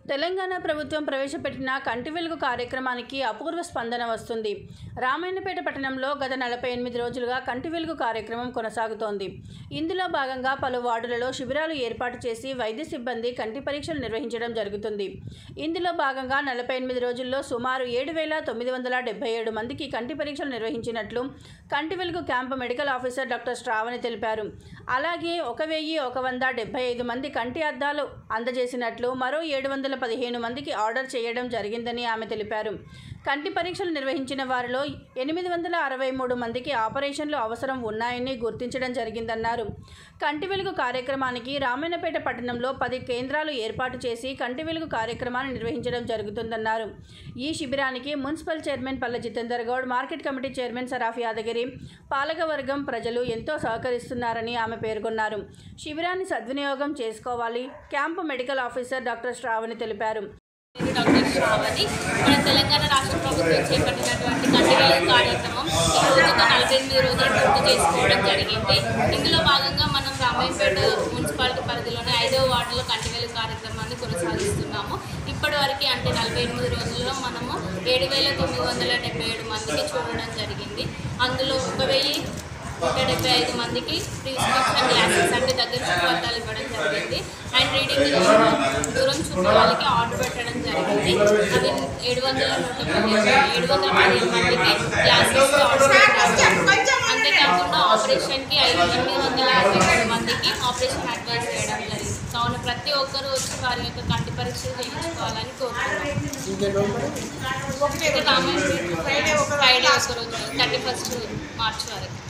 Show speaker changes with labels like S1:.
S1: తెలంగాణ ప్రభుత్వం ప్రవేశపెట్టిన కంటి వెలుగు కార్యక్రమానికి అపూర్వ స్పందన వస్తుంది రామాయణపేట పట్టణంలో గత నలభై ఎనిమిది రోజులుగా కంటి వెలుగు కార్యక్రమం కొనసాగుతోంది ఇందులో భాగంగా పలు వార్డులలో శిబిరాలు ఏర్పాటు చేసి వైద్య సిబ్బంది కంటి పరీక్షలు నిర్వహించడం జరుగుతుంది ఇందులో భాగంగా నలభై ఎనిమిది రోజుల్లో సుమారు ఏడు వేల తొమ్మిది వందల డెబ్బై ఏడు మందికి కంటి పరీక్షలు నిర్వహించినట్లు Kanti Velugu camp medical officer doctor Sravani తెలిపారు అలాగే ఒక వెయ్యి ఒక వంద డెబ్బై ఐదు మంది కంటి అద్దాలు అందజేసినట్లు మరో ఏడు వందల పదిహేను మందికి ఆర్డర్ చేయడం జరిగిందని ఆమె తెలిపారు కంటి పరీక్షలు నిర్వహించిన వారిలో ఎనిమిది వందల అరవై మూడు మందికి ఆపరేషన్లు అవసరం ఉన్నాయని గుర్తించడం జరిగిందన్నారు కంటి వెలుగు కార్యక్రమానికి రామాయణపేట పట్టణంలో పది కేంద్రాలు ఏర్పాటు చేసి కంటి వెలుగు కార్యక్రమాన్ని నిర్వహించడం జరుగుతుందన్నారు ఈ శిబిరానికి municipal chairman Palle Jitender Goud market committee chairman Saraf Yadagiri పాలకవర్గం ప్రజలు ఎంతో సహకరిస్తున్నారని ఆమె పేర్కొన్నారు శిబిరాన్ని సద్వినియోగం చేసుకోవాలి camp medical officer doctor Sravani తెలిపారు
S2: నేను డాక్టర్ శ్రావణి మన తెలంగాణ రాష్ట్ర ప్రభుత్వం చేపట్టినటువంటి కంటి వెలుగు కార్యక్రమం ఈ రోజుతో నలభై ఎనిమిది రోజులు పూర్తి చేసుకోవడం జరిగింది ఇందులో భాగంగా మనం రామాయపేట మున్సిపాలిటీ పరిధిలోని ఐదవ వార్డులో కంటి వెలుగు కార్యక్రమాన్ని కొనసాగిస్తున్నాము ఇప్పటి వరకు అంటే నలభై ఎనిమిది రోజుల్లో మనము ఏడు వేల తొమ్మిది వందల డెబ్బై ఏడు మందికి చూడడం జరిగింది అందులో ఒక వెయ్యి నూట డెబ్బై ఐదు మందికి ప్రిస్క్రిప్షన్ గ్లాసెస్ అంటే దగ్గర చుట్టుపక్కల ఇవ్వడం జరిగింది అండ్ రీడింగ్ దూరం చూపే వాళ్ళకి ఆర్డర్ పెట్టడం జరిగింది అవి ఏడు వందల నూట పదిహేను ఏడు వందల పదిహేను మందికి గ్లాసెస్ ఆర్డర్ పెట్టారు అంతేకాకుండా ఆపరేషన్కి ఐదు ఎనిమిది వందల అరవై మూడు మందికి ఆపరేషన్ అడ్వైస్ చేయడం జరిగింది కావున ప్రతి ఒక్కరూ వచ్చి వారి యొక్క కంటి పరీక్షలు చేయించుకోవాలని కోరుతున్నాం రామాయణ ఫ్రైడే ఒక రోజు థర్టీ ఫస్ట్ మార్చ్ వరకు